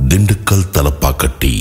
திண்டுக்கல் தலப்பாக்கட்டி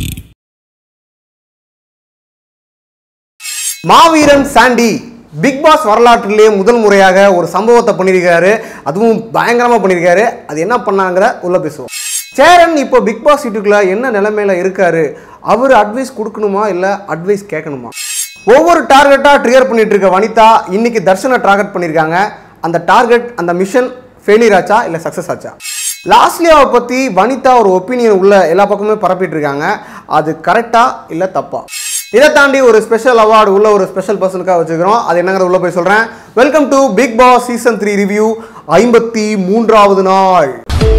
மாவீரன் Chandy big pass வரலாற்றிலேயே முதல் முறையாக ஒரு சம்பவத்தை பண்ணியிருக்காரு அதுவும் பயங்கரமாக பண்ணியிருக்காரு அது என்ன பண்ணாங்கிற உள்ள பேசுவோம் சேரன் இப்போ பிக் பாஸ் சீட்டுக்குள்ள என்ன நிலைமையில இருக்காரு அவர் அட்வைஸ் கொடுக்கணுமா இல்லை அட்வைஸ் கேட்கணுமா ஒவ்வொரு டார்கெட்டாக ட்ரிகர் பண்ணிட்டு இருக்க வனிதா இன்னைக்கு தர்ஷனை டார்கெட் பண்ணியிருக்காங்க அந்த டார்கெட் அந்த மிஷன் ஃபெயிலியர் ஆச்சா இல்லை சக்ஸஸ் ஆச்சா லாஸ்ட்லியாவை பற்றி வனிதா ஒரு ஒப்பீனியன் உள்ள எல்லா பக்கமே பரப்பிட்டு இருக்காங்க அது கரெக்டா இல்லை தப்பா இதை தாண்டி ஒரு ஸ்பெஷல் அவார்டு உள்ள ஒரு ஸ்பெஷல் பர்சனுக்காக வச்சுக்கிறோம் அது என்னங்கிறத உள்ள போய் சொல்கிறேன் welcome to Big Boss season three review ஐம்பத்தி மூன்றாவது நாள்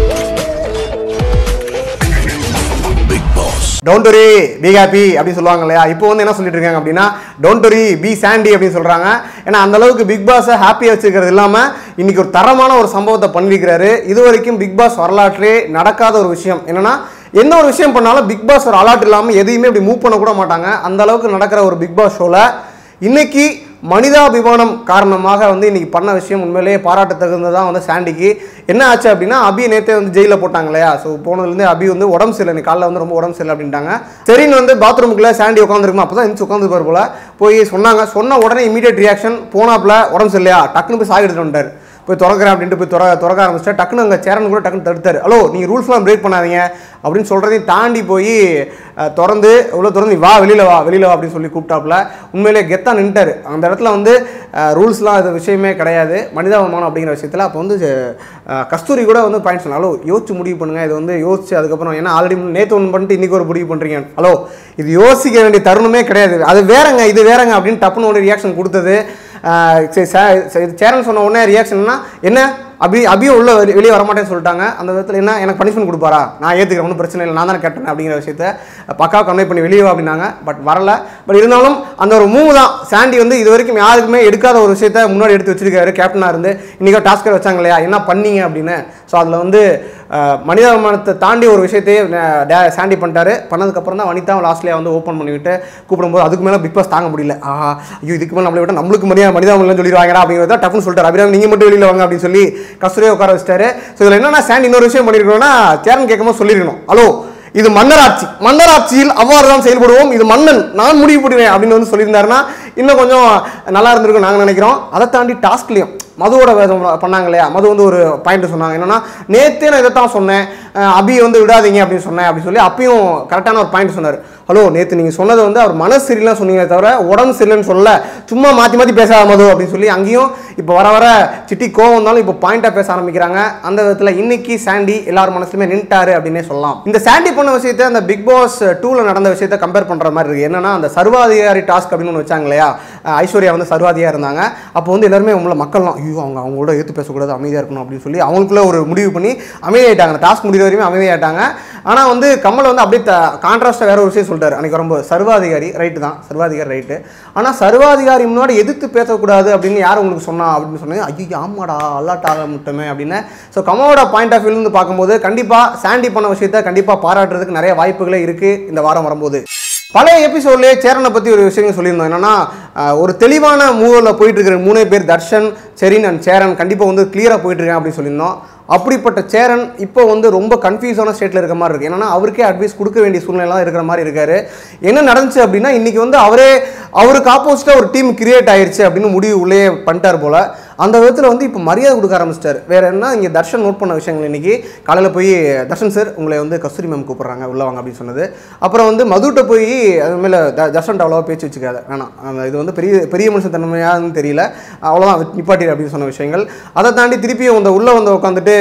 Big Boss don't worry be happy அப்படின்னு சொல்லுவாங்க இல்லையா இப்போ வந்து என்ன சொல்லிட்டு இருக்காங்க அப்படின்னா டோன்ட் வரி பி சாண்டி அப்படின்னு சொல்றாங்க ஏன்னா அந்த அளவுக்கு பிக் பாஸை ஹாப்பியாக வச்சிருக்கிறது இல்லாம இன்னைக்கு ஒரு தரமான ஒரு சம்பவத்தை பண்ணியிருக்கிறாரு இது வரைக்கும் பிக் பாஸ் வரலாற்றே நடக்காத ஒரு விஷயம் என்னன்னா எந்த ஒரு விஷயம் பண்ணாலும் பிக் பாஸ் ஒரு அலாட் இல்லாமல் எதையுமே இப்படி மூவ் பண்ண கூட மாட்டாங்க அந்த அளவுக்கு நடக்கிற ஒரு பிக் பாஸ் ஷோவில் இன்னைக்கு மனிதாபிமானம் காரணமாக வந்து இன்னைக்கு பண்ண விஷயம் உண்மையிலேயே பாராட்ட தகுந்ததான் வந்து சாண்டிக்கு என்ன ஆச்சு அப்படின்னா அபி நேத்தே வந்து ஜெயிலில் போட்டாங்க இல்லையா ஸோ போனதுலேருந்து அபி வந்து உடம்பு சரியில்லை இன்னைக்கு காலைல வந்து ரொம்ப உடம்பு சரியில்லை அப்படின்ட்டாங்க சரின்னு வந்து பாத்ரூமுக்குள்ள சாண்டி உட்காந்துருக்குமா அப்போ தான் இருந்துச்சு உட்காந்து போல போய் சொன்னாங்க சொன்ன உடனே இமீடியட் ரியாக்ஷன் போனாப்புல உடம்பு சரியில்லையா டக்குன்னு போய் சாகி எடுத்துட்டு வந்துட்டார் போய் திறக்கிறேன் அப்படின்ட்டு போய் திற திறக்க ஆரம்பிச்சிட்டா டக்குன்னு அங்கே சேரன் கூட டக்குன்னு தடுத்தாரு ஹலோ நீங்கள் ரூல்ஸ்லாம் பிரேக் பண்ணாதீங்க அப்படின்னு சொல்கிறதையும் தாண்டி போய் அஹ், திறந்து உள்ள திறந்து நீ வா வெளியில் வா வெளியில் வா அப்படின்னு சொல்லி கூப்பிட்டாப்புல உண்மையிலே கெத்தாக நின்ட்டாரு அந்த இடத்துல வந்து ரூல்ஸ்லாம் இது விஷயமே கிடையாது மனிதாபிமானம் அப்படிங்கிற விஷயத்தில் அப்போ வந்து அஹ், கஸ்தூரி கூட வந்து பாயிண்ட் சொன்னா ஹலோ யோசிச்சு முடிவு பண்ணுங்க இது வந்து யோசிச்சு அதுக்கப்புறம் ஏன்னா ஆல்ரெடி நேற்று ஒன்று பண்ணிட்டு இன்றைக்கி ஒரு முடிவு பண்ணுறீங்க ஹலோ இது யோசிக்க வேண்டிய தருணமே கிடையாது அது வேறங்க இது வேறங்க அப்படின்னு டப்புன்னு ஒரு ரியாக்ஷன் கொடுத்தது ஆஹ் சரி சே- சரி, சேரன் சொன்ன உடனே ரியாக்ஷன்னா என்ன அபி அபியும் உள்ள வெளி- வெளியே வரமாட்டேன்னு சொல்லிட்டாங்க அந்த விதத்தில் என்ன எனக்கு பனிஷ்மெண்ட் கொடுப்பாரா நான் ஏற்றுக்கிறேன் ஒன்றும் பிரச்சனை இல்லை நான் தானே கேட்டேன் அப்படிங்கிற விஷயத்த பக்காவாக கன்வே பண்ணி வெளியே வா அப்படின்னாங்க பட் வரல பட் இருந்தாலும் அந்த ஒரு மூவ் தான் சாண்டி வந்து இது வரைக்கும் யாருக்குமே எடுக்காத ஒரு விஷயத்த முன்னாடி எடுத்து வச்சிருக்காரு கேப்டனாக இருந்து இன்றைக்கி டாஸ்கர் வச்சாங்க இல்லையா என்ன பண்ணீங்க அப்படின்னு ஸோ அதில் வந்து ஆஹ் மனிதாபிமானத்தை தாண்டி ஒரு விஷயத்தையே அஹ், டே- சாண்டி பண்ணிட்டாரு பண்ணதுக்கப்புறம் தான் வனிதா லாஸ்ட்லேயே வந்து ஓப்பன் பண்ணிவிட்டு கூப்பிடும்போது அதுக்கு மேலே பிக் பாஸ் தாங்க முடியல ஆஹா ஐயோ இதுக்கு மேலே நம்மளை விட நம்மளுக்கு மரியாதை மனிதாபிமானம் சொல்லிடுவாங்கடா அப்படிங்கிறத டப்புன்னு சொல்லிட்டாரு அபிராமி நீங்கள் மட்டும் வெளியில் வாங்க அப்படின்னு சொல்லி கஸ்தூரியை உட்கார வச்சிட்டாரு ஸோ இதில் என்னன்னா சாண்டி இன்னொரு விஷயம் பண்ணியிருக்கணும்னா சேரன் கேட்கும்போது சொல்லியிருக்கணும் ஹலோ இது மன்னராட்சி மன்னராட்சியில் அவ்வாறு தான் செயல்படுவோம் இது மன்னன் நான் முடிவு பண்ணுவேன் அப்படின்னு வந்து சொல்லியிருந்தாருன்னா இன்னும் கொஞ்சம் நல்லா இருந்திருக்கும் நாங்கள் நினைக்கிறோம் அதை தாண்டி டாஸ்க்லையும் மதுவோட வேதம் பண்ணாங்க இல்லையா மது வந்து ஒரு பாயிண்ட் சொன்னாங்க என்னன்னா நேத்தே நான் இதை தான் சொன்னேன் அஹ் அபியை வந்து விடாதீங்க அப்படின்னு சொன்னேன் அப்படின்னு சொல்லி அப்பயும் கரெக்டான ஒரு பாயிண்ட் சொன்னார் ஹலோ நேற்று நீங்கள் சொன்னது வந்து அவர் மனசு சரியில்லாம் சொன்னீங்களே தவிர உடம்பு சரியில்லைன்னு சொல்லல சும்மா மாற்றி மாற்றி பேசாத மது அப்படின்னு சொல்லி அங்கேயும் இப்போ வர வர சிட்டி கோவம் வந்தாலும் இப்போ பாயிண்டாக பேச ஆரம்பிக்கிறாங்க அந்த விதத்தில் இன்னைக்கு சாண்டி எல்லார் மனசுலுமே நின்ட்டாரு அப்படின்னே சொல்லலாம் இந்த சாண்டி பண்ண விஷயத்தை அந்த பிக் பாஸ் டூவில் நடந்த விஷயத்தை கம்பேர் பண்ணுற மாதிரி இருக்கு என்னன்னா அந்த சர்வாதிகாரி டாஸ்க் அப்படின்னு ஒன்று வச்சாங்க இல்லையா அஹ் ஐஸ்வர்யா வந்து சர்வாதியாக இருந்தாங்க அப்போ வந்து எல்லாருமே உங்களை மக்கள்லாம் ஐயோ அவங்க அவங்களோட ஏற்று பேசக்கூடாது அமைதியாக இருக்கணும் அப்படின்னு சொல்லி அவங்களுக்குள்ள ஒரு முடிவு பண்ணி அமைதியாயிட்டாங்க அந்த டாஸ்க் முடிவு வரையும் அமைதியாயிட்டாங்க ஆனால் வந்து கமல் வந்து அப்படியே கான்ட்ராஸ்டாக வேற ஒரு விஷயம் சொல்லிட்டாரு அன்னைக்கு வரும்போது சர்வாதிகாரி ரைட்டு தான் சர்வாதிகாரி ரைட்டு ஆனால் சர்வாதிகாரி முன்னாடி எதிர்த்து பேசக்கூடாது அப்படின்னு யார் உங்களுக்கு சொன்னா அப்படின்னு சொன்னது ஐயோ ஆமாடா அல்லாட்டாக முட்டமே அப்படின்னு ஸோ கமலோட பாயிண்ட் ஆஃப் வியூலேருந்து பார்க்கும்போது கண்டிப்பாக சாண்டி பண்ண விஷயத்த கண்டிப்பாக பாராட்டுறதுக்கு நிறைய வாய்ப்புகளே இருக்குது இந்த வாரம் வரும்போது பழைய எபிசோட்லேயே சேரனை பற்றி ஒரு விஷயம் சொல்லியிருந்தோம் என்னன்னா அஹ், ஒரு தெளிவான மூவில் போயிட்டு இருக்கிற மூணே பேர் தர்ஷன் செரின் அண்ட் சேரன் கண்டிப்பாக வந்து கிளியராக போயிட்டு இருக்கேன் அப்படின்னு சொல்லியிருந்தோம் அப்படிப்பட்ட சேரன் இப்போ வந்து ரொம்ப கன்ஃபியூஸான ஸ்டேட்டில் இருக்க மாதிரி இருக்குது ஏன்னா அவருக்கே அட்வைஸ் கொடுக்க வேண்டிய சூழ்நிலைலாம் இருக்கிற மாதிரி இருக்காரு என்ன நடந்துச்சு அப்படின்னா இன்னைக்கு வந்து அவரே அவருக்கு ஆப்போசிட்டாக ஒரு டீம் கிரியேட் ஆயிருச்சு அப்படின்னு முடிவு உள்ளே பண்ணிட்டார் போல அந்த விதத்தில் வந்து இப்போ மரியாதை கொடுக்க ஆரம்பிச்சிட்டார் வேற என்ன இங்கே தர்ஷன் நோட் பண்ண விஷயங்கள் இன்னைக்கு காலையில் போய் தர்ஷன் சார் உங்களை வந்து கஸ்தூரி மேம் கூப்பிட்றாங்க உள்ள வாங்க அப்படின்னு சொன்னது அப்புறம் வந்து மதுட்ட போய் அது மேலே தர்ஷன் அவ்வளோவா பேச்சு வச்சுக்காத வேணாம் அந்த இது வந்து பெரிய பெரிய மனுஷன் தன்மையான்னு தெரியல அவ்வளோதான் நிப்பாட்டி அப்படின்னு சொன்ன விஷயங்கள் அதை தாண்டி திருப்பியும் அந்த உள்ளே வந்து உட்காந்துட்டு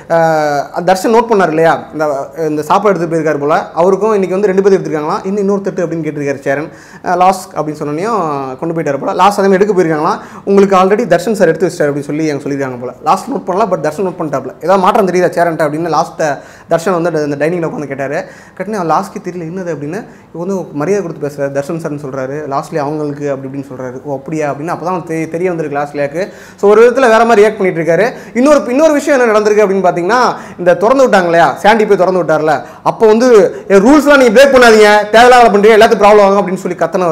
தர்ஷன் நோட் பண்ணார் இல்லையா இந்த இந்த சாப்பாடு எடுத்து போயிருக்காரு போல அவருக்கும் இன்னைக்கு வந்து ரெண்டு பேர் எடுத்துருக்காங்களாம் இன்னும் இன்னொரு தட்டு அப்படின்னு கேட்டிருக்காரு சேரன் லாஸ்ட் அப்படின்னு சொன்னோனையும் கொண்டு போயிட்டார் போல லாஸ்ட் அதே மாதிரி எடுக்க போயிருக்காங்களாம் உங்களுக்கு ஆல்ரெடி தர்ஷன் சார் எடுத்து வச்சிட்டார் அப்படின்னு சொல்லி எனக்கு சொல்லியிருக்காங்க போல லாஸ்ட் நோட் பண்ணலாம் பட் தர்ஷன் நோட் பண்ணிட்டாப்ல ஏதாவது மாற்றம் தெரியுதா சேரன்ட்ட அப்படின்னு லாஸ்ட்டை தர்ஷன் வந்து அந்த டைனிங்கில் உட்காந்து கேட்டார் கட்டின லாஸ்ட்க்கு தெரியல என்னது அப்படின்னு இவங்க வந்து மரியாதை கொடுத்து பேசுகிறார் தர்ஷன் சார்னு சொல்கிறாரு லாஸ்ட்லேயே அவங்களுக்கு அப்படி இப்படின்னு சொல்கிறாரு ஓ அப்படியா அப்படின்னு அப்போ தான் தெரிய தெரிய வந்திருக்கு லாஸ்ட்லேயாக்கு ஸோ ஒரு விதத்தில் வேற மாதிரி ரியாக்ட் பண்ணிட்டு இருக்காரு இன்னொரு இன்னொரு விஷயம் என்ன நடந்திருக்கு அப்படின்னு பார்த்தீங்கன்னா இந்த திறந்து விட்டாங்க இல்லையா சாண்டி போய் திறந்து விட்டார்ல அப்போ வந்து ரூல்ஸ்லாம் நீங்கள் பிரேக் பண்ணாதீங்க தேவையில்லாத பண்ணுறீங்க எல்லாத்துக்கும் ப்ராப்ளம் ஆகும் அப்படின்னு சொல்லி கத்தனவர்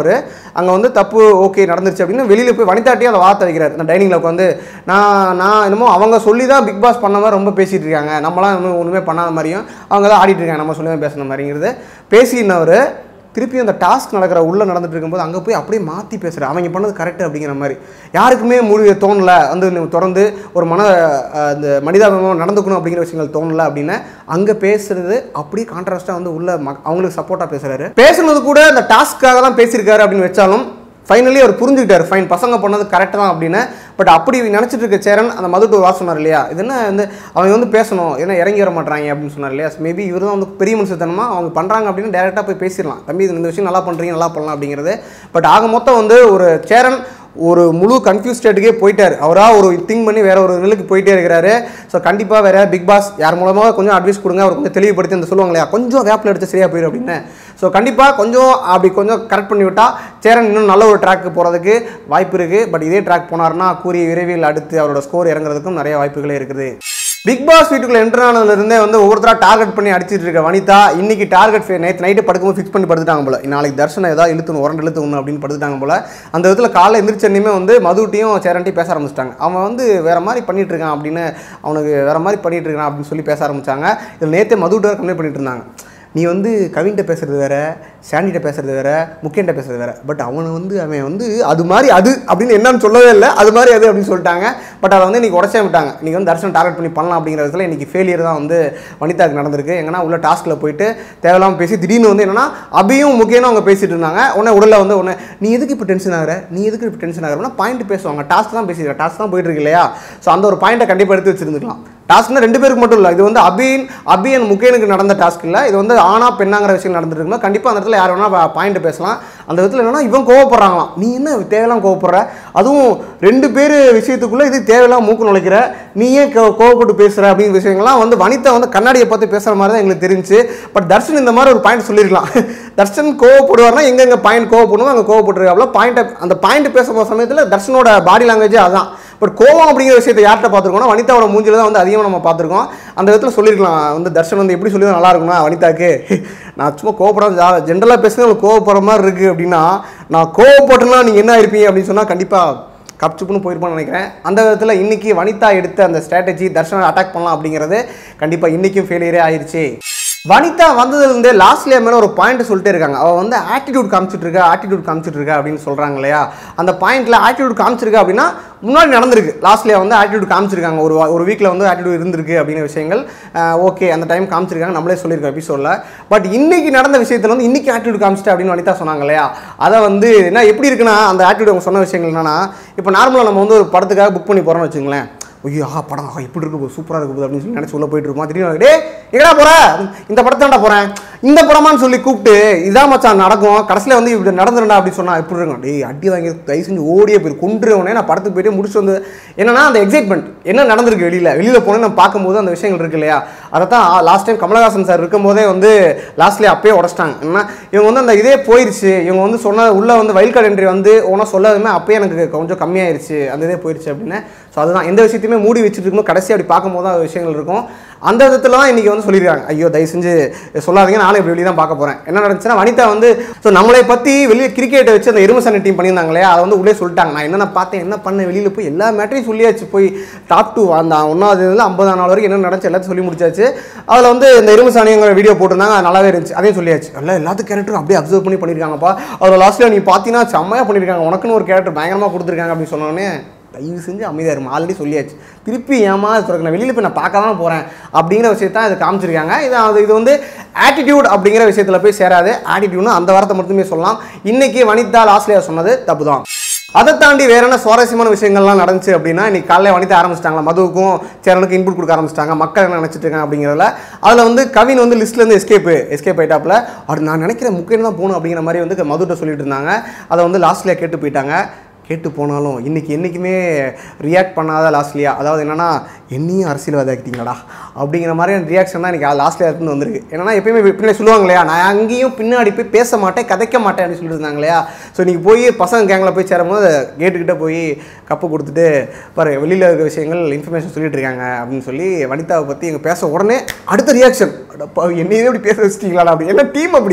அங்கே வந்து தப்பு ஓகே நடந்துருச்சு அப்படின்னு வெளியில் போய் வனிதாட்டியும் அதை வார்த்தை வைக்கிறார் அந்த டைனிங்கில் உட்காந்து நான் நான் என்னமோ அவங்க சொல்லி தான் பிக் பாஸ் பண்ண மாதிரி ரொம்ப பேசிகிட்டு இருக்காங்க நம்மளாம் இன்னும் ஒன்றுமே பண்ணாத மாதிரியும் அவங்க தான் ஆடிட்டு இருக்காங்க நம்ம சொல்லி தான் பேசுன மாதிரிங்கிறது பேசினவர் திருப்பி அந்த டாஸ்க் நடக்கிற உள்ள நடந்துட்டு இருக்கும்போது அங்கே போய் அப்படியே மாற்றி பேசுகிற அவங்க பண்ணது கரெக்ட் அப்படிங்கிற மாதிரி யாருக்குமே முடிவு தோணல வந்து நீ தொடர்ந்து ஒரு மன அஹ், இந்த மனிதாபிமானம் நடந்துக்கணும் அப்படிங்கிற விஷயங்கள் தோணல அப்படின்னு அங்கே பேசுறது அப்படியே கான்ட்ராஸ்டாக வந்து உள்ள மக் அவங்களுக்கு சப்போர்ட்டாக பேசுறாரு பேசுனது கூட அந்த டாஸ்க்காக தான் பேசியிருக்காரு அப்படின்னு வச்சாலும் ஃபைனலி அவர் புரிஞ்சுக்கிட்டாரு ஃபைன் பசங்க பண்ணது கரெக்ட் தான் அப்படின்னு பட் அப்படி நினச்சிட்டு இருக்க சேரன் அந்த மது டூ வா சொன்னார் இல்லையா இது என்ன வந்து அவங்க வந்து பேசணும் ஏன்னா இறங்கி வர மாட்டாங்க அப்படின்னு சொன்னார் இல்லையா மேபி இவர் தான் வந்து பெரிய மனுஷத்தனமா அவங்க பண்ணுறாங்க அப்படின்னு டேரெக்டாக போய் பேசிடலாம் தம்பி இது இந்த விஷயம் நல்லா பண்ணுறீங்க நல்லா பண்ணலாம் அப்படிங்கிறது பட் ஆக மொத்தம் வந்து ஒரு சேரன் ஒரு முழு கன்ஃபியூஸ் ஸ்டேட்டுக்கே போயிட்டார் அவராக ஒரு திங்க் பண்ணி வேற ஒரு நிலைக்கு போயிட்டே இருக்கிறாரு ஸோ கண்டிப்பாக வேற பிக் பாஸ் யார் மூலமாக கொஞ்சம் அட்வைஸ் கொடுங்க அவர் கொஞ்சம் தெளிவுபடுத்தி அந்த சொல்லுவாங்க இல்லையா கொஞ்சம் வேப்பில் எடுத்து சரியாக போயிடும் அப்படின்னு ஸோ கண்டிப்பாக கொஞ்சம் அப்படி கொஞ்சம் கரெக்ட் பண்ணி விட்டா சேரன் இன்னும் நல்ல ஒரு ட்ராக்கு போகிறதுக்கு வாய்ப்பு இருக்குது பட் இதே ட்ராக் போனார்னா கூறிய விரைவில் அடுத்து அவரோட ஸ்கோர் இறங்குறதுக்கும் நிறைய வாய்ப்புகளே இருக்குது பிக் பாஸ் வீட்டுக்குள்ள என்ட்ரு ஆனதுலேருந்தே வந்து ஒவ்வொருத்தரா டார்கெட் பண்ணி அடிச்சிட்டு இருக்க வனிதா இன்னைக்கு டார்கெட் நேற்று நைட்டு படுக்கும்போது ஃபிக்ஸ் பண்ணி படுத்துட்டாங்க போல நாளைக்கு தர்ஷனம் ஏதாவது இழுத்துணும் உரண்டு இழுத்துணும் அப்படின்னு படுத்துட்டாங்க போல அந்த விதத்தில் காலைல எந்திரிச்சன்னையுமே வந்து மதுட்டியும் சேரண்டி பேச ஆரம்பிச்சிட்டாங்க அவன் வந்து வேற மாதிரி பண்ணிட்டு இருக்கான் அப்படின்னு அவனுக்கு வேற மாதிரி பண்ணிட்டு இருக்கான் அப்படின்னு சொல்லி பேச ஆரம்பிச்சாங்க இதில் நேற்றே மதுட்டு வேறு கம்ப்ளைண்ட் பண்ணிட்டு இருந்தாங்க நீ வந்து கவின்கிட்ட பேசுறது வேற சாண்டிகிட்ட பேசுறது வேற முக்கியன்ட்ட பேசுறது வேற பட் அவனை வந்து அவன் வந்து அது மாதிரி அது அப்படின்னு என்னன்னு சொல்லவே இல்லை அது மாதிரி அது அப்படின்னு சொல்லிட்டாங்க பட் அதை வந்து இன்னைக்கு உடச்சே விட்டாங்க நீங்கள் வந்து தர்ஷனம் டார்கெட் பண்ணி பண்ணலாம் அப்படிங்கிற விதத்தில் இன்னைக்கு ஃபெயிலியர் தான் வந்து வனிதாக்கு நடந்திருக்கு எங்கன்னா உள்ள டாஸ்கில் போயிட்டு தேவையில்லாமல் பேசி திடீர்னு வந்து என்னன்னா அபியும் முக்கியனும் அவங்க பேசிட்டு இருந்தாங்க உடனே உடலில் வந்து உடனே நீ எதுக்கு இப்போ டென்ஷன் ஆகிற நீ எதுக்கு இப்போ டென்ஷன் ஆகிறனா பாயிண்ட் பேசுவாங்க டாஸ்க் தான் பேசிடுற டாஸ்க் தான் போயிட்டு இருக்கு இல்லையா ஸோ அந்த ஒரு பாயிண்ட்டை கண்டிப்பாக எடுத்து வச்சிருந்துக்கலாம் டாஸ்க்னா ரெண்டு பேருக்கு மட்டும் இல்லை இது வந்து அபின் அபி அண்ட் முகேனுக்கு நடந்த டாஸ்க் இல்லை இது வந்து ஆனா பெண்ணாங்கிற விஷயம் நடந்துருக்கும்போது கண்டிப்பாக அந்த இடத்துல யார் வேணா பாயிண்ட் பேசலாம் அந்த விதத்தில் என்னன்னா இவன் கோவப்படுறாங்களாம் நீ என்ன தேவையெல்லாம் கோவப்படுற அதுவும் ரெண்டு பேர் விஷயத்துக்குள்ள இது தேவையெல்லாம் மூக்கு நுழைக்கிற நீ ஏன் கோ- கோவப்பட்டு பேசுற அப்படிங்கிற விஷயங்கள்லாம் வந்து வனிதா வந்து கண்ணாடியை பார்த்து பேசுற மாதிரி தான் எங்களுக்கு தெரிஞ்சு பட் தர்ஷன் இந்த மாதிரி ஒரு பாயிண்ட் சொல்லியிருக்கலாம் தர்ஷன் கோவப்படுவார்னா எங்கெங்க பாயிண்ட் கோவப்படணும் அங்கே கோவப்பட்டுருக்காப்ல பாயிண்ட் அந்த பாயிண்ட் பேச போகிற சமயத்தில் தர்ஷனோட பாடி லாங்குவேஜே அதான் பட் கோவம் அப்படிங்கிற விஷயத்தை யார்கிட்ட பார்த்துருக்கோம்னா வனிதாவோட மூஞ்சில தான் வந்து அதிகமாக நம்ம பார்த்துருக்கோம் அந்த விதத்தில் சொல்லியிருக்கலாம் வந்து தர்ஷன் வந்து எப்படி சொல்லி நல்லா இருக்கும்னா வனிதாக்கு நான் சும்மா கோவப்படாம ஜென்ரலாக பேசுறது உங்களுக்கு கோவப்படுற மாதிரி இருக்குது அப்படின்னா நான் கோவப்பட்டேன்னா நீங்கள் என்ன இருப்பீங்க அப்படின்னு சொன்னால் கண்டிப்பாக கப்சுப்புன்னு போயிருப்பான்னு நினைக்கிறேன் அந்த விதத்தில் இன்னைக்கு வனிதா எடுத்த அந்த ஸ்ட்ராட்டஜி தர்ஷனை அட்டாக் பண்ணலாம் அப்படிங்கிறது கண்டிப்பாக இன்றைக்கும் ஃபெயிலியரே ஆயிருச்சு வனிதா வந்ததுலேருந்தே லாஸ்ட்ல மேலே ஒரு பாயிண்ட் சொல்லிட்டே இருக்காங்க அவள் வந்து ஆட்டிடியூட் காமிச்சிட்டு இருக்கா ஆட்டிடியூட் காமிச்சிட்டு இருக்கா அப்படின்னு சொல்கிறாங்க இல்லையா அந்த பாயிண்ட்ல ஆட்டிடியூட் காமிச்சிருக்கா அப்படின்னா முன்னாடி நடந்திருக்கு லாஸ்ட்ல வந்து ஆட்டிடியூட் காமிச்சிருக்காங்க ஒரு வா- ஒரு வீக்கில் வந்து ஆட்டிடியூட் இருந்திருக்கு அப்படிங்கிற விஷயங்கள் ஓகே அந்த டைம் காமிச்சிருக்காங்க நம்மளே சொல்லியிருக்கோம் எபிசோடில் பட் இன்னைக்கு நடந்த விஷயத்தில் வந்து இன்னைக்கு ஆட்டிடியூட் காமிச்சிட்டு அப்படின்னு வனிதா சொன்னாங்க இல்லையா அதை வந்து என்ன எப்படி இருக்குன்னா அந்த ஆட்டிடியூட் அவங்க சொன்ன விஷயங்கள் என்னன்னா இப்போ நார்மலாக நம்ம வந்து ஒரு படத்துக்காக புக் பண்ணி போகிறோம்னு வச்சுங்களேன் ஐயோ ஆ படம் ஆ, இப்படி இருக்கு சூப்பராக இருக்கு போகுது அப்படின்னு சொல்லி நினச்சி உள்ள போயிட்டு இருப்போம் திடீர்னு டே எங்கடா போற இந்த படத்தாண்டா போகிறேன் இந்த படமான்னு சொல்லி கூப்பிட்டு இதான் மச்சான் நடக்கும் கடைசியில் வந்து இப்படி நடந்துருண்டா அப்படின்னு சொன்னா இப்படி இருக்கும் டேய் அடி வாங்கி தயவு செஞ்சு ஓடியே போய் கொண்டுருவனே நான் படத்துக்கு போயிட்டு முடிச்சுட்டு வந்து என்னன்னா அந்த எக்ஸைட்மெண்ட் என்ன நடந்திருக்கு வெளியில் வெளியில் போனேன் நான் பார்க்கும்போது அந்த விஷயங்கள் இருக்கு இல்லையா அதை தான் லாஸ்ட் டைம் கமலஹாசன் சார் இருக்கும்போதே வந்து லாஸ்ட்லேயே அப்பயே உடச்சிட்டாங்க என்ன இவங்க வந்து அந்த இதே போயிருச்சு இவங்க வந்து சொன்ன உள்ள வந்து வைல்ட் கார்டு என்ட்ரி வந்து ஒன்றா சொல்லாதுமே அப்பயே எனக்கு கொஞ்சம் கம்மியாயிருச்சு அந்த இதே போயிருச்சு அப்படின்னு ஸோ அதுதான் எந்த விஷயத்தையுமே மூடி வச்சுட்டு இருக்கும்போது கடைசி அப்படி பார்க்கும்போது தான் விஷயங்கள் இருக்கும் அந்த விதத்தில் தான் இன்றைக்கி வந்து சொல்லியிருக்காங்க ஐயோ தயவு செஞ்சு சொல்லாதீங்க நானும் இப்படி வெளியே தான் பார்க்க போகிறேன் என்ன நடந்துச்சுன்னா வனிதா வந்து ஸோ நம்மளை பற்றி வெளியே கிரிக்கெட்டை வச்சு அந்த எருமசனை டீம் பண்ணியிருந்தாங்க இல்லையா அதை வந்து உள்ளே சொல்லிட்டாங்க நான் என்னென்ன பார்த்தேன் என்ன பண்ணேன் வெளியில் போய் எல்லா மேட்டரையும் சொல்லியாச்சு போய் டாப் டூ அந்த ஒன்றாவது இதில் ஐம்பதாம் நாள் வரைக்கும் என்ன நடந்துச்சு எல்லாத்தையும் சொல்லி முடிச்சாச்சு அதில் வந்து இந்த எருமசாணிங்கிற வீடியோ போட்டிருந்தாங்க அது நல்லாவே இருந்துச்சு அதையும் சொல்லியாச்சு எல்லாம் எல்லாத்து கேரக்டரும் அப்படியே அப்சர்வ் பண்ணி பண்ணியிருக்காங்கப்பா அதில் லாஸ்ட்டில் நீ பார்த்தீங்கன்னா செம்மையாக பண்ணியிருக்காங்க உனக்குன்னு ஒரு கேரக்டர் பயங்கரமாக கொடுத்துருக்காங்க அப்படின்னு சொன்னோடனே தயவு செஞ்சு அமைதியாக இருக்கும் ஆல்ரெடி சொல்லியாச்சு திருப்பி ஏமா சொல்கிறேன் நான் வெளியில் போய் நான் பார்க்க தான் போகிறேன் அப்படிங்கிற விஷயத்தான் இது காமிச்சிருக்காங்க இது அது இது வந்து ஆட்டிடியூட் அப்படிங்கிற விஷயத்தில் போய் சேராது ஆட்டிடியூட்னு அந்த வார்த்தை மட்டுமே சொல்லலாம் இன்னைக்கு வனிதா லாஸ்ட்லேயே சொன்னது தப்பு தான் அதை தாண்டி வேற என்ன சுவாரஸ்யமான விஷயங்கள்லாம் நடந்துச்சு அப்படின்னா இன்னைக்கு காலையில் வனிதா ஆரம்பிச்சிட்டாங்களா மதுவுக்கும் சேரனுக்கும் இன்புட் கொடுக்க ஆரம்பிச்சிட்டாங்க மக்கள் என்ன நினச்சிட்டு இருக்காங்க அப்படிங்கிறதுல அதில் வந்து கவின் வந்து லிஸ்ட்லேருந்து எஸ்கேப் எஸ்கேப் ஆயிட்டாப்ல அவர் நான் நினைக்கிறேன் முக்கியம் தான் போகணும் அப்படிங்கிற மாதிரி வந்து மதுட்ட சொல்லிட்டு இருந்தாங்க அதை வந்து லாஸ்ட்லேயே கேட்டு போயிட்டாங்க கேட்டு போனாலும் இன்னைக்கு என்றைக்குமே ரியாக்ட் பண்ணாத லாஸ்ட்லியா அதாவது என்னன்னா என்னையும் அரசியல்வாதி ஆக்கிட்டீங்களாடா அப்படிங்கிற மாதிரியான ரியாக்ஷன் தான் எனக்கு லாஸ்ட்ல இருந்து வந்திருக்கு என்னன்னா எப்பயுமே பின்னாடி சொல்லுவாங்க இல்லையா நான் அங்கேயும் பின்னாடி போய் பேச மாட்டேன் கதைக்க மாட்டேன் அப்படின்னு சொல்லிட்டு இருந்தாங்க இல்லையா ஸோ இன்னைக்கு போய் பசங்க கேங்கில் போய் சேரும்போது கேட்டுக்கிட்ட போய் கப்பு கொடுத்துட்டு பாரு வெளியில் இருக்கிற விஷயங்கள் இன்ஃபர்மேஷன் சொல்லிட்டு இருக்காங்க அப்படின்னு சொல்லி வனிதாவை பற்றி எங்கள் பேச உடனே அடுத்த ரியாக்ஷன் என்னையே இப்படி பேச வச்சிட்டீங்களாடா அப்படி என்ன டீம் அப்படி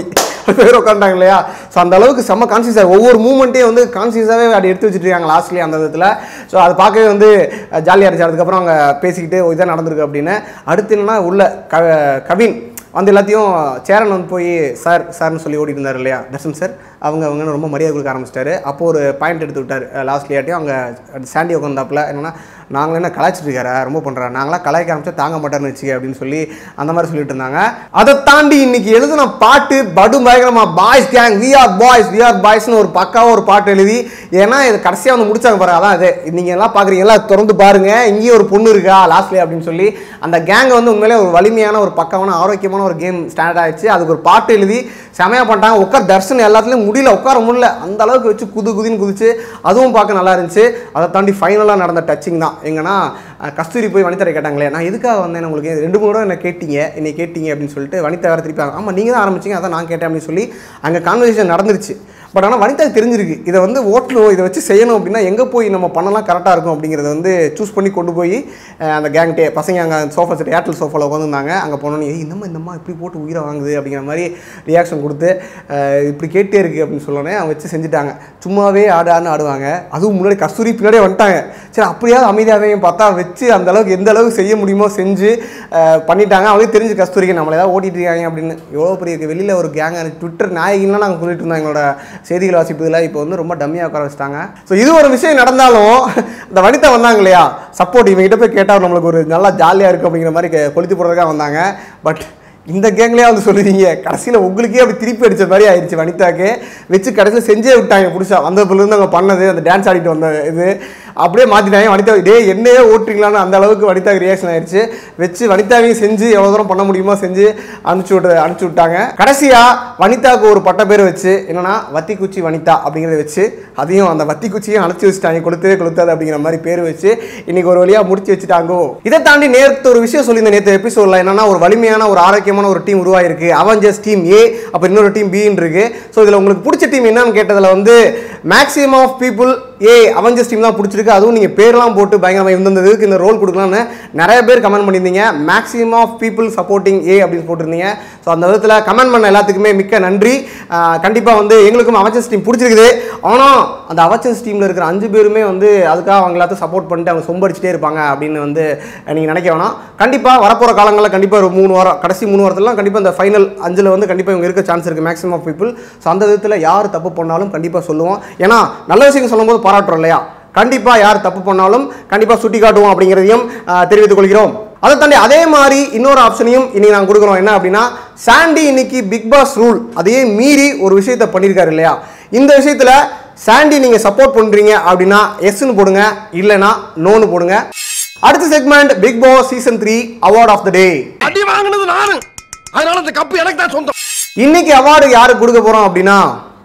நாலு பேர் உட்காந்துட்டாங்க இல்லையா ஸோ அந்த அளவுக்கு செம்ம கான்சியஸாக ஒவ்வொரு மூமெண்ட்டையும் வந்து கான்சியஸாகவே அப்படி எடுத்து வச்சுட்டு இருக்காங்க லாஸ்ட்லேயே அந்த விதத்தில் ஸோ அது பார்க்கவே வந்து ஜாலியாக இருந்துச்சு அதுக்கப்புறம் அவங்க பேசிக்கிட்டு "ஓ, இதான் நடந்திருக்கு அப்படின்னு அடுத்து என்னன்னா உள்ள க கவின் வந்து எல்லாத்தையும் சேரன் வந்து போய் சார் சார்னு சொல்லி ஓடிட்டு இருந்தார் இல்லையா தர்ஷன் சார் அவங்க அவங்கன்னு ரொம்ப மரியாதை கொடுக்க ஆரம்பிச்சிட்டாரு அப்போ ஒரு பாயிண்ட் எடுத்து விட்டார் லாஸ்ட்லியாட்டியும் அவங்க சாண்டி உட்காந்தாப்புல என்னன்னா நாங்களே என்ன கலாய்ச்சிட்டு இருக்காரா ரொம்ப பண்ணுறாரு நாங்களாம் கலாய்க்க ஆரம்பிச்சா தாங்க மாட்டார்னு வச்சுக்க அப்படின்னு சொல்லி அந்த மாதிரி சொல்லிட்டு இருந்தாங்க அதை தாண்டி இன்னைக்கு எழுதின பாட்டு படு பயங்கரமா boys gang we are boys we are பாய்ஸ்னு ஒரு பக்காவாக ஒரு பாட்டு எழுதி ஏன்னா இது கடைசியாக வந்து முடிச்சாங்க பாருங்க அதான் இது நீங்கள் எல்லாம் பார்க்குறீங்களா திறந்து பாருங்க இங்கேயும் ஒரு பொண்ணு இருக்கா லாஸ்ட்லேயே அப்படின்னு சொல்லி அந்த கேங் வந்து உண்மையிலே ஒரு வலிமையான ஒரு பக்கமான ஆரோக்கியமான ஒரு கேம் ஸ்டாண்ட் ஆயிடுச்சு அதுக்கு ஒரு பாட்டு எழுதி செமையாக பண்ணிட்டாங்க உட்கார் தர்ஷன் எல்லாத்துலேயும் முடியல உட்கார முடியல அந்த அளவுக்கு வச்சு குது குதின்னு குதிச்சு அதுவும் பார்க்க நல்லா இருந்துச்சு அதை தாண்டி ஃபைனலாக நடந்த டச்சிங் தான் எங்கன்னா அஹ், கஸ்தூரி போய் வனிதரை கேட்டாங்களே நான் எதுக்காக வந்தேன் உங்களுக்கு ரெண்டு மூணு தடவை என்ன கேட்டீங்க என்னை கேட்டீங்க அப்படின்னு சொல்லிட்டு வனிதா வேறு திருப்பி ஆமாம் நீங்கள் தான் ஆரம்பிச்சிங்க அதான் நான் கேட்டேன் அப்படின்னு சொல்லி அங்கே கான்வர்சேஷன் நடந்துருச்சு பட் ஆனால் வனிதாக்கு தெரிஞ்சிருக்கு இதை வந்து ஓட்டணும் இதை வச்சு செய்யணும் அப்படின்னா எங்கே போய் நம்ம பண்ணலாம் கரெக்டாக இருக்கும் அப்படிங்கிறத வந்து சூஸ் பண்ணி கொண்டு போய் அஹ், அந்த கேங்டே பசங்க அங்கே சோஃபா செட் ஏர்டெல் சோஃபாவில் உட்காந்துருந்தாங்க அங்கே போனோன்னே "ஏய், இந்தம்மா இந்தம்மா இப்படி போட்டு உயிரை வாங்குது அப்படிங்கிற மாதிரி ரியாக்ஷன் கொடுத்து அஹ், இப்படி கேட்டே இருக்குது அப்படின்னு சொல்லோன்னே அவங்க வச்சு செஞ்சுட்டாங்க சும்மாவே ஆடு ஆடுன்னு ஆடுவாங்க அதுவும் முன்னாடி கஸ்தூரி பின்னாடியே வந்துட்டாங்க சரி அப்படியாவது அமைதியாகவே பார்த்தா வச்சு அந்த அளவுக்கு எந்த அளவுக்கு செய்ய முடியுமோ செஞ்சு அஹ், பண்ணிட்டாங்க அவங்களுக்கு தெரிஞ்சு கஸ்தூரிக்கு நம்மளை ஏதாவது ஓட்டிட்டு இருக்காங்க அப்படின்னு எவ்வளோ பெரிய வெளியில் ஒரு கேங் ட்விட்டர் நாயகின்லாம் நாங்கள் சொல்லிட்டு இருந்தோம் எங்களோட செய்திகள் வாசிப்பதில் இப்போ வந்து ரொம்ப டம்மியாக உட்கார வச்சுட்டாங்க ஸோ இது ஒரு விஷயம் நடந்தாலும் இந்த வனிதா வந்தாங்க இல்லையா சப்போர்ட் இவங்ககிட்ட போய் கேட்டால் நம்மளுக்கு ஒரு நல்லா ஜாலியாக இருக்குது அப்படிங்கிற மாதிரி கே- கொளுத்தி போடுறதுக்காக வந்தாங்க பட் இந்த கேங்லேயே வந்து சொல்லுவீங்க கடைசியில் உங்களுக்கே அப்படி திருப்பி அடிச்ச மாதிரி ஆயிடுச்சு வனிதாக்கு வச்சு கடைசியில் செஞ்சே விட்டாங்க புதுசா வந்ததுலேருந்து அவங்க பண்ணது அந்த டான்ஸ் ஆடிட்டு வந்த இது அப்படியே மாற்றிட்டாங்க வனிதா டே என்னையே ஓட்டுறீங்களான்னு அந்த அளவுக்கு வனிதாக்கு ரியாக்ஷன் ஆயிடுச்சு வச்சு வனிதாவையும் செஞ்சு எவ்வளோ தூரம் பண்ண முடியுமோ செஞ்சு அனுப்பிச்சு விட்டு அனுப்பிச்சு விட்டாங்க கடைசியாக வனிதாவுக்கு ஒரு பட்ட பேர் வச்சு என்னன்னா வத்தி குச்சி வனிதா அப்படிங்கிறத வச்சு அதையும் அந்த வத்தி குச்சியும் அணைச்சி வச்சுட்டாங்க கொளுத்தவே கொளுத்தாது அப்படிங்கிற மாதிரி பேர் வச்சு இன்னைக்கு ஒரு வழியாக முடிச்சு வச்சுட்டாங்கோ இதை தாண்டி நேற்று ஒரு விஷயம் சொல்லியிருந்தேன் நேற்று எபிசோடில் என்னன்னா ஒரு வலிமையான ஒரு ஆரோக்கியமான ஒரு டீம் உருவாயிருக்கு அவஞ்சர்ஸ் டீம் ஏ அப்போ இன்னொரு டீம் பின்னு இருக்கு ஸோ இதில் உங்களுக்கு பிடிச்ச டீம் என்னன்னு கேட்டதில் வந்து maximum of people A Avengers team தான் பிடிச்சிருக்கு அதுவும் நீங்கள் பேர்லாம் போட்டு பயங்கரமாக இந்த இதுக்கு இந்த ரோல் கொடுக்கலாம்னு நிறைய பேர் கமெண்ட் பண்ணியிருந்தீங்க maximum of people supporting A அப்படின்னு போட்டிருந்தீங்க ஸோ அந்த விதத்தில் கமெண்ட் பண்ண எல்லாத்துக்குமே மிக்க நன்றி கண்டிப்பாக வந்து எங்களுக்கும் அவச்சன்ஸ் டீம் பிடிச்சிருக்குது ஆனால் அந்த அவச்சன்ஸ் டீமில் இருக்கிற அஞ்சு பேருமே வந்து அதுக்காக அவங்க எல்லாத்தையும் சப்போர்ட் பண்ணிட்டு அவங்க சொம்படிச்சிட்டே இருப்பாங்க அப்படின்னு வந்து நீங்கள் நினைக்க வேணாம் கண்டிப்பாக வரப்போகிற காலங்களில் கண்டிப்பாக ஒரு மூணு வாரம் கடைசி மூணு வாரத்துலாம் கண்டிப்பாக இந்த ஃபைனல் அஞ்சில் வந்து கண்டிப்பாக இவங்க இருக்க சான்ஸ் இருக்குது மேக்ஸிமம் ஆஃப் பீப்புள் ஸோ அந்த விதத்தில் யார் தப்பு பண்ணாலும் கண்டிப்பாக சொல்லுவோம் ஏன்னா நல்ல விஷயங்கள் சொல்லும்போது பாராட்டுறோம் இல்லையா கண்டிப்பாக யார் தப்பு பண்ணாலும் கண்டிப்பாக சுட்டி காட்டுவோம் அப்படிங்கிறதையும் ஆஹ், தெரிவித்துக் கொள்கிறோம் அதை தாண்டி அதே மாதிரி இன்னொரு ஆப்ஷனையும் இன்னைக்கு நாங்கள் கொடுக்குறோம் என்ன அப்படின்னா சாண்டி இன்னைக்கு பிக் பாஸ் ரூல் அதையே மீறி ஒரு விஷயத்தை பண்ணியிருக்காரு இல்லையா இந்த விஷயத்தில் சாண்டி நீங்கள் சப்போர்ட் பண்ணுறீங்க அப்படின்னா எஸ்ன்னு போடுங்க இல்லைன்னா நோன்னு போடுங்க அடுத்த segment Big Boss season three award of the day அடி வாங்கினது நானு அதனால இந்த கப்பு எனக்கு தான் சொந்தம் இன்னைக்கு அவார்டு யாருக்கு கொடுக்க போகிறோம் அப்படின்னா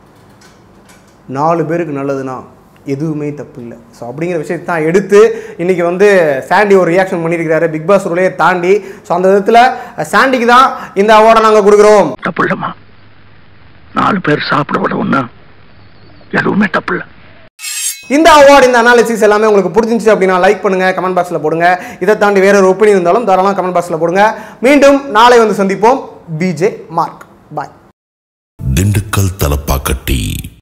நாலு பேருக்கு நல்லதுன்னா எதுவுமே தப்பு இல்லை ஸோ அப்படிங்கிற விஷயத்தை தான் எடுத்து இன்னைக்கு வந்து சாண்டி ஒரு ரியாக்ஷன் பண்ணியிருக்கிறாரு பிக் பாஸ் ரூலையே தாண்டி ஸோ அந்த விதத்தில் சாண்டிக்கு தான் இந்த அவார்டை நாங்கள் கொடுக்குறோம் தப்பு இல்லம்மா நாலு பேர் சாப்பிட விட ஒண்ணு எதுவுமே தப்பு இல்லை இந்த அவார்டு இந்த அனாலிசிஸ் எல்லாமே உங்களுக்கு பிடிச்சிருந்துச்சு அப்படின்னா லைக் பண்ணுங்க கமெண்ட் பாக்ஸில் போடுங்க இதை தாண்டி வேற ஒரு ஒப்பீனியன் இருந்தாலும் தாராளமாக கமெண்ட் பாக்ஸில் போடுங்க மீண்டும் நாளை வந்து சந்திப்போம் பிஜே மார்க் பாய் திண்டுக்கல் தலப்பாக்கட்டி